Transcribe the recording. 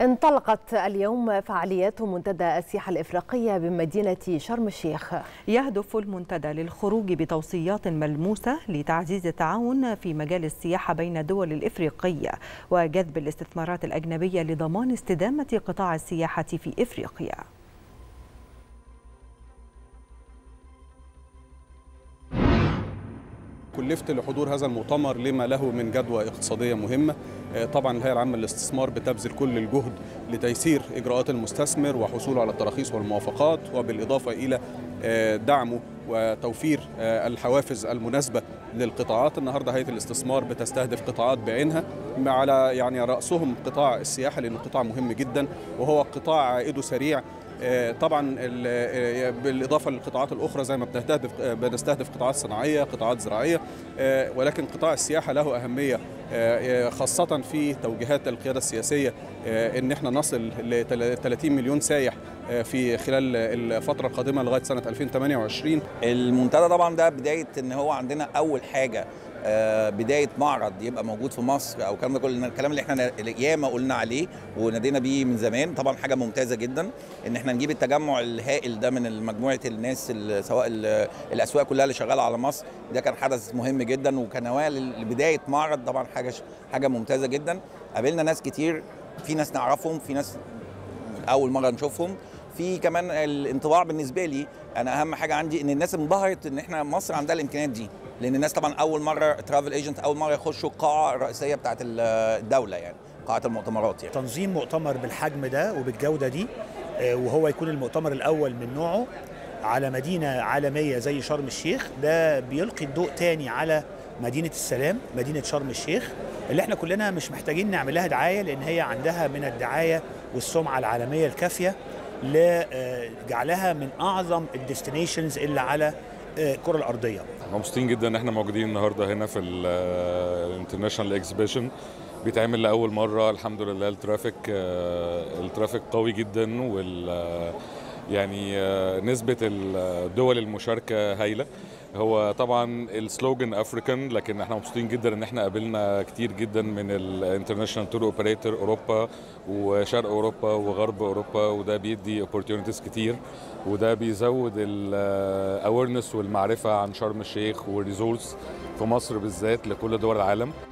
انطلقت اليوم فعاليات منتدى السياحة الإفريقية بمدينة شرم الشيخ يهدف المنتدى للخروج بتوصيات ملموسة لتعزيز التعاون في مجال السياحة بين الدول الإفريقية وجذب الاستثمارات الأجنبية لضمان استدامة قطاع السياحة في إفريقيا كلفت لحضور هذا المؤتمر لما له من جدوى اقتصاديه مهمه طبعا الهيئه العامه للاستثمار بتبذل كل الجهد لتيسير اجراءات المستثمر وحصوله على التراخيص والموافقات وبالاضافه الى دعمه وتوفير الحوافز المناسبه للقطاعات النهارده هيئه الاستثمار بتستهدف قطاعات بعينها على يعني راسهم قطاع السياحه لانه قطاع مهم جدا وهو قطاع عائده سريع طبعا بالاضافه للقطاعات الاخرى زي ما بنستهدف بنستهدف قطاعات صناعيه قطاعات زراعيه ولكن قطاع السياحه له اهميه خاصه في توجيهات القياده السياسيه ان احنا نصل ل 30 مليون سايح في خلال الفتره القادمه لغايه سنه 2028 المنتدى طبعا ده بدايه ان هو عندنا اول حاجه بدايه معرض يبقى موجود في مصر او الكلام ده كل الكلام اللي احنا ياما قلنا عليه ونادينا بيه من زمان طبعا حاجه ممتازه جدا ان احنا نجيب التجمع الهائل ده من مجموعه الناس سواء الاسواق كلها اللي شغاله على مصر ده كان حدث مهم جدا وكنواه لبدايه معرض طبعا حاجه حاجه ممتازه جدا قابلنا ناس كتير في ناس نعرفهم في ناس اول مره نشوفهم في كمان الانطباع بالنسبه لي انا اهم حاجه عندي ان الناس انبهرت ان احنا مصر عندها الامكانيات دي لان الناس طبعا اول مره ترافل ايجنت اول مره يخشوا القاعه الرئيسيه بتاعت الدوله يعني قاعه المؤتمرات يعني تنظيم مؤتمر بالحجم ده وبالجوده دي وهو يكون المؤتمر الاول من نوعه على مدينه عالميه زي شرم الشيخ ده بيلقي الضوء تاني على مدينه السلام مدينه شرم الشيخ اللي احنا كلنا مش محتاجين نعمل لها دعايه لان هي عندها من الدعايه والسمعه العالميه الكافيه لجعلها من اعظم الديستنيشنز اللي على الكره الارضيه مبسوطين جدا ان احنا موجودين النهارده هنا في الانترناشونال اكسبيشن بيتعمل لاول مره الحمد لله الترافيك الترافيك قوي جدا وال يعني نسبه الدول المشاركه هايله هو طبعا السلوجن افريكان لكن احنا مبسوطين جدا ان احنا قابلنا كتير جدا من الانترناشونال تور اوبريتور اوروبا وشرق اوروبا وغرب اوروبا وده بيدي اوبورتيونيتيز كتير وده بيزود الاويرنس والمعرفه عن شرم الشيخ والريزورس في مصر بالذات لكل دول العالم